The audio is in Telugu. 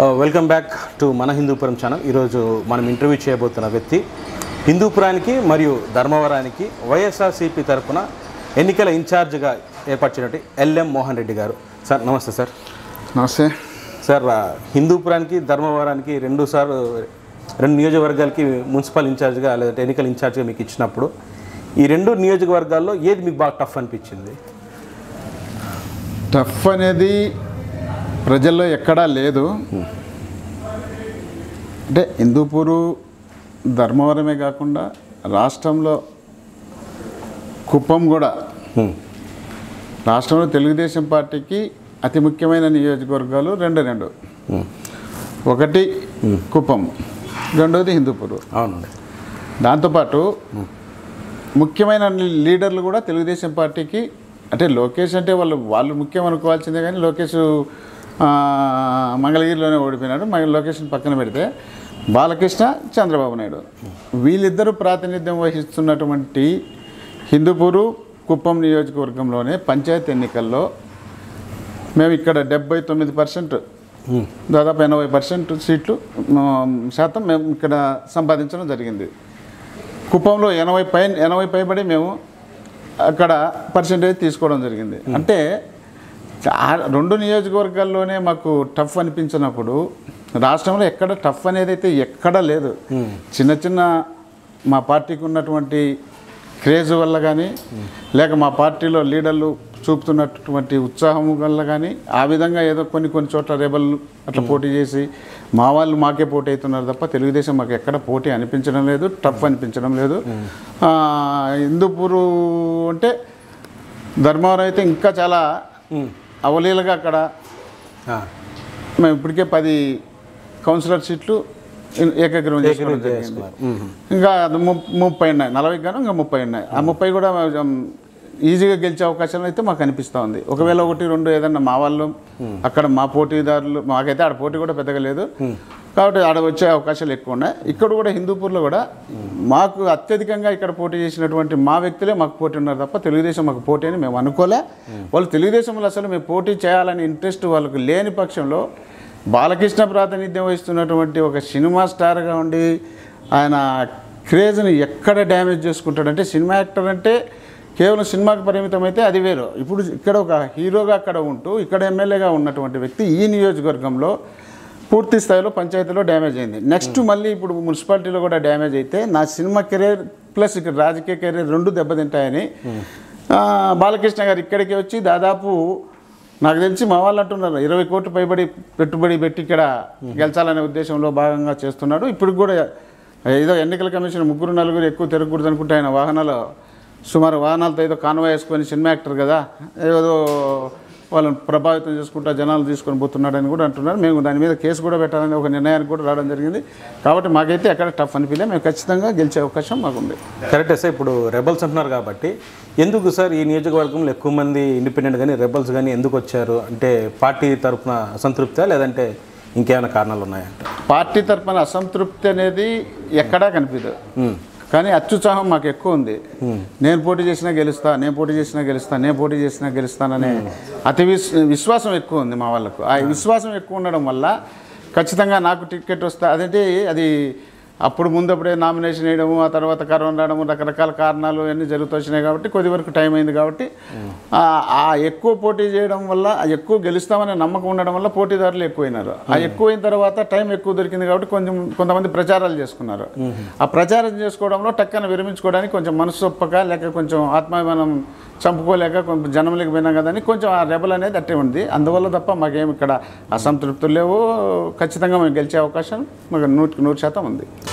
వెల్కమ్ బ్యాక్ టు మన హిందూపురం ఛానల్ ఈరోజు మనం ఇంటర్వ్యూ చేయబోతున్న వ్యక్తి హిందూపురానికి మరియు ధర్మవరానికి వైఎస్ఆర్సీపీ తరపున ఎన్నికల ఇన్ఛార్జ్గా ఏర్పరిచినట్టు ఎల్ఎం మోహన్ రెడ్డి గారు సార్ నమస్తే సార్ నమస్తే సార్ ఆ, హిందూపురానికి ధర్మవరానికి రెండు సార్లు రెండు నియోజకవర్గాలకి మున్సిపల్ ఇన్ఛార్జ్గా లేదంటే ఎన్నికల ఇన్ఛార్జ్గా మీకు ఇచ్చినప్పుడు ఈ రెండు నియోజకవర్గాల్లో ఏది మీకు బాగా టఫ్ అనిపించింది టఫ్ అనేది ప్రజల్లో ఎక్కడా లేదు అంటే హిందూపూరు ధర్మవరమే కాకుండా రాష్ట్రంలో కుప్పం కూడా హ్మ్. రాష్ట్రంలో తెలుగుదేశం పార్టీకి అతి ముఖ్యమైన నియోజకవర్గాలు రెండు రెండు హ్మ్. ఒకటి కుప్పం రెండోది హిందూపూరు అవునండి దాంతోపాటు ముఖ్యమైన లీడర్లు కూడా తెలుగుదేశం పార్టీకి అంటే లోకేష్ అంటే వాళ్ళు వాళ్ళు ముఖ్యం అనుకోవాల్సిందే కానీ లోకేష్ ఆ, మంగళగిరిలోనే ఓడిపోయినాడు మన లోకేష్ని పక్కన పెడితే బాలకృష్ణ చంద్రబాబు నాయుడు వీళ్ళిద్దరూ ప్రాతినిధ్యం వహిస్తున్నటువంటి హిందూపూరు కుప్పం నియోజకవర్గంలోనే పంచాయతీ ఎన్నికల్లో మేము ఇక్కడ డెబ్బై తొమ్మిది పర్సెంట్ హ్మ్. దాదాపు ఎనభై పర్సెంట్ సీట్లు ఆ, శాతం మేము ఇక్కడ సంపాదించడం జరిగింది కుప్పంలో ఎనభై పై ఎనభై పైబడి మేము అక్కడ పర్సెంటేజ్ తీసుకోవడం జరిగింది అంటే చా- రెండు నియోజకవర్గాల్లోనే మాకు టఫ్ అనిపించినప్పుడు రాష్ట్రంలో ఎక్కడ టఫ్ అనేది అయితే ఎక్కడ లేదు చిన్న చిన్న మా పార్టీకి ఉన్నటువంటి క్రేజ్ వల్ల కానీ లేక మా పార్టీలో లీడర్లు చూపుతున్నటువంటి ఉత్సాహం వల్ల కానీ ఆ విధంగా ఏదో కొన్ని కొన్ని చోట్ల రెబల్ అట్లా పోటీ చేసి మా వాళ్ళు మాకే పోటీ అవుతున్నారు తప్ప తెలుగుదేశం మాకు ఎక్కడ పోటీ అనిపించడం లేదు టఫ్ అనిపించడం లేదు ఆ, హిందూపూరు అంటే ధర్మవరం అయితే ఇంకా చాలా అవలీలగా అక్కడ ఆ. మేము ఇప్పటికే పది కౌన్సిలర్ సీట్లు ఏకగ్రహం చేసుకోవడం జరిగింది చేసుకున్నారు. మ్మ్. ఇంకా అది ము- ముప్పై ఉన్నాయి నలభై గాను ఇంకా ముప్పై ఉన్నాయి ఆ ముప్పై కూడా కొంచెం ఈజీగా గెలిచే అవకాశాలు అయితే మాకు అనిపిస్తూ ఉంది ఒకవేళ ఒకటి రెండు ఏదన్నా మా వాళ్ళు అక్కడ మా పోటీదారులు మాకైతే ఆడ పోటీ కూడా పెద్దగా లేదు కాబట్టి ఆడ వచ్చే అవకాశాలు ఎక్కువ ఉన్నాయి ఇక్కడ కూడా హిందూపూర్లో కూడా మాకు అత్యధికంగా ఇక్కడ పోటీ చేసినటువంటి మా వ్యక్తులే మాకు పోటీ ఉన్నారు తప్ప తెలుగుదేశం మాకు పోటీ అని మేము అనుకోలే వాళ్ళు తెలుగుదేశంలో అసలు మేము పోటీ చేయాలని ఇంట్రెస్ట్ వాళ్ళకు లేని పక్షంలో బాలకృష్ణ ప్రాతినిధ్యం వహిస్తున్నటువంటి ఒక సినిమా స్టార్గా ఉండి ఆయన క్రేజ్ని ఎక్కడ డ్యామేజ్ చేసుకుంటాడంటే సినిమా యాక్టర్ అంటే కేవలం సినిమాకి పరిమితం అయితే అది వేరు ఇప్పుడు ఇక్కడ ఒక హీరోగా అక్కడ ఉంటూ ఇక్కడ ఎమ్మెల్యేగా ఉన్నటువంటి వ్యక్తి ఈ నియోజకవర్గంలో పూర్తి స్థాయిలో పంచాయతీలో డ్యామేజ్ అయింది నెక్స్ట్ మళ్ళీ ఇప్పుడు మున్సిపాలిటీలో కూడా డ్యామేజ్ అయితే నా సినిమా కెరీర్ ప్లస్ ఇక్కడ రాజకీయ కెరీర్ రెండు దెబ్బతింటాయని ఆ, బాలకృష్ణ గారు ఇక్కడికి వచ్చి దాదాపు నాకు తెలిసి మా వాళ్ళు అంటున్నారు ఇరవై కోట్లు పైబడి పెట్టుబడి పెట్టి ఇక్కడ గెలిచాలనే ఉద్దేశంలో భాగంగా చేస్తున్నాడు ఇప్పుడు కూడా ఏదో ఎన్నికల కమిషన్ ముగ్గురు నలుగురు ఎక్కువ తిరగకూడదు అనుకుంటే ఆయన వాహనాలు సుమారు వాహనాలతో ఏదో కాన్వాయ్ వేసుకొని సినిమా యాక్టర్ కదా ఏదో వాళ్ళని ప్రభావితం చేసుకుంటా జనాలు తీసుకొని పోతున్నాడని కూడా అంటున్నారు మేము దాని మీద కేసు కూడా పెట్టాలని ఒక నిర్ణయానికి కూడా రావడం జరిగింది కాబట్టి మాకైతే ఎక్కడ టఫ్ అనిపించలే మేము ఖచ్చితంగా గెలిచే అవకాశం మాకుంది కరెక్టే సార్ ఇప్పుడు రెబల్స్ అంటున్నారు కాబట్టి ఎందుకు సార్ ఈ నియోజకవర్గంలో ఎక్కువ మంది ఇండిపెండెంట్ కానీ రెబల్స్ కానీ ఎందుకు వచ్చారు అంటే పార్టీ తరఫున అసంతృప్తా లేదంటే ఇంకేమైనా కారణాలు ఉన్నాయా పార్టీ తరపున అసంతృప్తి అనేది ఎక్కడా కనిపించదు మ్మ్. కానీ అత్యుత్సాహం మాకు ఎక్కువ ఉంది నేను పోటీ చేసినా గెలుస్తా నేను పోటీ చేసినా గెలుస్తా నేను పోటీ చేసినా గెలుస్తాననే అతి విస్ విశ్వాసం ఎక్కువ ఉంది మా వాళ్ళకు ఆ విశ్వాసం ఎక్కువ ఉండడం వల్ల ఖచ్చితంగా నాకు టికెట్ వస్తా అదంటే అది అప్పుడు ముందప్పుడే నామినేషన్ వేయడము ఆ తర్వాత కరోనా రావడము రకరకాల కారణాలు అన్నీ జరుగుతూ వచ్చినాయి కాబట్టి కొద్ది వరకు టైం అయింది కాబట్టి ఆ- ఆ ఎక్కువ పోటీ చేయడం వల్ల ఆ ఎక్కువ గెలుస్తామనే నమ్మకం ఉండడం వల్ల పోటీదారులు ఎక్కువైనారు ఆ ఎక్కువైన తర్వాత టైం ఎక్కువ దొరికింది కాబట్టి కొంచెం కొంతమంది ప్రచారాలు చేసుకున్నారు ఆ ప్రచారం చేసుకోవడంలో టక్కన విరమించుకోవడానికి కొంచెం మనసు ఒప్పక లేక కొంచెం ఆత్మాభిమానం చంపుకోలేక కొంచెం జనం లేకపోయినాం కదా అని కొంచెం ఆ రెబల్ అనేది అట్టే ఉంది అందువల్ల తప్ప మాకేం ఇక్కడ అసంతృప్తులు లేవు ఖచ్చితంగా మేము గెలిచే అవకాశం మాకు నూటికి నూరు శాతం ఉంది